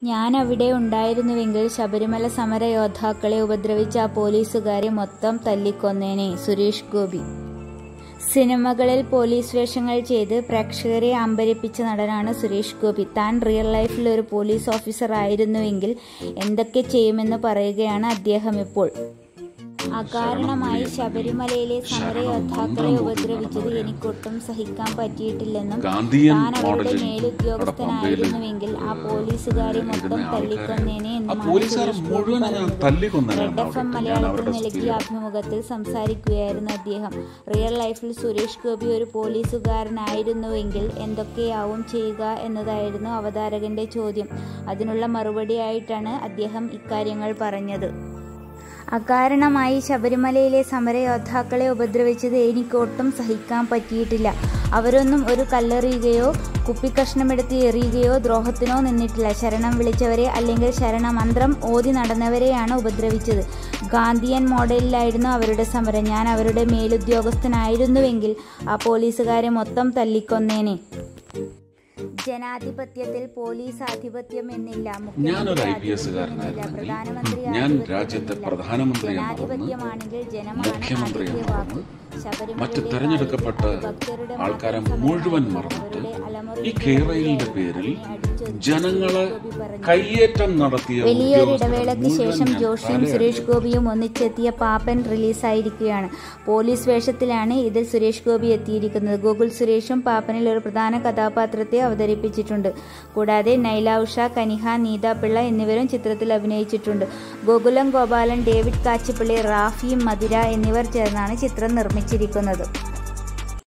ഞാൻ അവിടെ ഉണ്ടായിരുന്നുവെങ്കിൽ ശബരിമല സമരയോദ്ധാക്കളെ ഉപദ്രവിച്ച ആ പോലീസുകാരെ മൊത്തം തല്ലിക്കൊന്നേനെ സുരേഷ് ഗോപി സിനിമകളിൽ പോലീസ് വേഷങ്ങൾ ചെയ്ത് പ്രേക്ഷകരെ അമ്പരിപ്പിച്ച നടനാണ് സുരേഷ് ഗോപി താൻ റിയൽ ലൈഫിൽ ഒരു പോലീസ് ഓഫീസർ ആയിരുന്നുവെങ്കിൽ എന്തൊക്കെ ചെയ്യുമെന്ന് പറയുകയാണ് അദ്ദേഹം ഇപ്പോൾ അകാരണമായി ശബരിമലയിലെ സമരയോദ്ധാക്കളെ ഉപദ്രവിച്ചത് എനിക്കൊട്ടും സഹിക്കാൻ പറ്റിയിട്ടില്ലെന്നും ഗാന്ധിയൻ താൻ അവരുടെ മോഡലിൽ മേലുദ്യോഗസ്ഥനായിരുന്നുവെങ്കിൽ ആ പോലീസുകാരെ മൊത്തം തല്ലിക്കൊന്നേനെ ആ എന്നുമാണ് പോലീസുകാരെ സുരേഷ് ഗോപി മുഴുവൻ ഞാൻ പറഞ്ഞത്. തല്ലിക്കൊന്നേനെ റെഡ് എഫ് എം ഞാൻ മലയാളത്തിൽ അവരുടെ നൽകിയ അഭിമുഖത്തിൽ സംസാരിക്കുകയായിരുന്നു അദ്ദേഹം റിയൽ ലൈഫിൽ സുരേഷ് ഗോപി ഒരു പോലീസുകാരനായിരുന്നുവെങ്കിൽ എന്തൊക്കെയാവും ചെയ്യുക എന്നതായിരുന്നു അവതാരകന്റെ ചോദ്യം അതിനുള്ള മറുപടിയായിട്ടാണ് അദ്ദേഹം ഇക്കാര്യങ്ങൾ പറഞ്ഞത് അകാരണമായി ശബരിമലയിലെ സമരയോദ്ധാക്കളെ ഉപദ്രവിച്ചത് എനിക്കൊട്ടും സഹിക്കാൻ പറ്റിയിട്ടില്ല അവരൊന്നും ഒരു കല്ലെറിയുകയോ കുപ്പിക്കഷ്ണമെടുത്ത് എറിയുകയോ ദ്രോഹത്തിനോ നിന്നിട്ടില്ല ശരണം വിളിച്ചവരെ അല്ലെങ്കിൽ ശരണമന്ത്രം ഓതി നടന്നവരെയാണ് ഉപദ്രവിച്ചത് ഗാന്ധിയൻ മോഡലിലായിരുന്നു അവരുടെ സമരം ഞാൻ അവരുടെ മേലുദ്യോഗസ്ഥനായിരുന്നുവെങ്കിൽ ആ പോലീസുകാരെ മൊത്തം തല്ലിക്കൊന്നേനെ ജനാധിപത്യത്തിൽ പോലീസ് ആധിപത്യം എന്നില്ല ഞാനൊരു ഐ പി എസ് പ്രധാനമന്ത്രി ഞാൻ ആധിപത്യം രാജ്യത്തെ എന്നില്ല. പ്രധാനമന്ത്രിയാണെന്ന് ജനാധിപത്യമാണെങ്കിൽ ജനമാണ് മുഖ്യമന്ത്രിയാണെന്ന് ആദ്യത്തെ വാക്ക്. ശബരിമലയിലെ മറ്റ് തെരഞ്ഞെടുക്കപ്പെട്ട കാലത്ത് ഭക്തരുടെ ആൾക്കാരെ മാത്രം മുഴുവൻ സമരമാണ്. മറന്നിട്ട് അവരുടെ അലമുറ ഈ കേരളയുടെ പേരിൽ അടിച്ചൊതുക്കി ജനങ്ങളെ ഗോപി പറഞ്ഞു. കയ്യേറ്റം നടത്തിയ വലിയൊരു ഉദ്യോഗസ്ഥരെ ഇടവേളയ്ക്ക് മുഴുവൻ ശേഷം ഞാൻ ജോഷിയും തലയടിച്ചു. സുരേഷ് ഗോപിയും ഒന്നിച്ചെത്തിയ പാപ്പൻ റിലീസായിരിക്കുകയാണ് പോലീസ് വേഷത്തിലാണ് ഇതിൽ സുരേഷ് ഗോപി എത്തിയിരിക്കുന്നത് ഗോകുൽ സുരേഷും പാപ്പനിൽ ഒരു പ്രധാന കഥാപാത്രത്തെ അവതരിപ്പിച്ചിട്ടുണ്ട് കൂടാതെ നൈല ഉഷ കനിഹ നീത പിള്ള എന്നിവരും ചിത്രത്തിൽ അഭിനയിച്ചിട്ടുണ്ട് ഗോകുലം ഗോപാലൻ ഡേവിഡ് കാച്ചിപ്പിള്ളി റാഫി മദിര എന്നിവർ ചേർന്നാണ് ചിത്രം നിർമ്മിച്ചിരിക്കുന്നത്